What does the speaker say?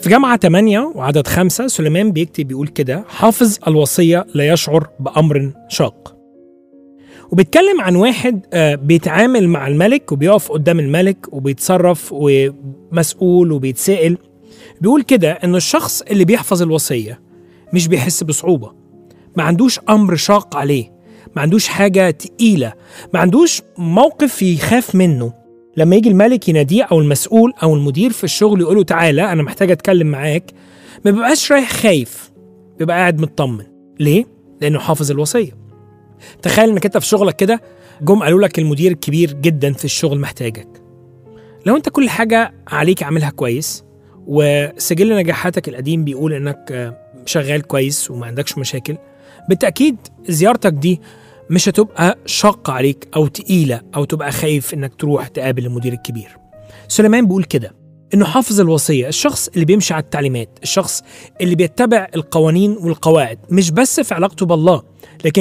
في جامعة 8 وعدد خمسة سليمان بيكتب بيقول كده حافظ الوصية لا يشعر بأمر شاق وبيتكلم عن واحد آه، بيتعامل مع الملك وبيقف قدام الملك وبيتصرف ومسؤول وبيتسأل بيقول كده إن الشخص اللي بيحفظ الوصية مش بيحس بصعوبة ما عندوش أمر شاق عليه ما عندوش حاجة تقيلة ما عندوش موقف يخاف منه لما يجي الملك يناديه أو المسؤول أو المدير في الشغل يقوله تعالى أنا محتاج أتكلم معاك ما بيبقاش رايح خايف بيبقى قاعد مطمن ليه؟ لأنه حافظ الوصية تخيل انك انت في شغلك كده جم قالوا لك المدير الكبير جدا في الشغل محتاجك لو انت كل حاجة عليك عاملها كويس وسجل نجاحاتك القديم بيقول انك آه، شغال كويس وما عندكش مشاكل بالتأكيد زيارتك دي مش هتبقى شاقة عليك أو تقيلة أو تبقى خايف إنك تروح تقابل المدير الكبير سليمان بيقول كده إنه حافظ الوصية الشخص اللي بيمشي على التعليمات الشخص اللي بيتبع القوانين والقواعد مش بس في علاقته بالله لكن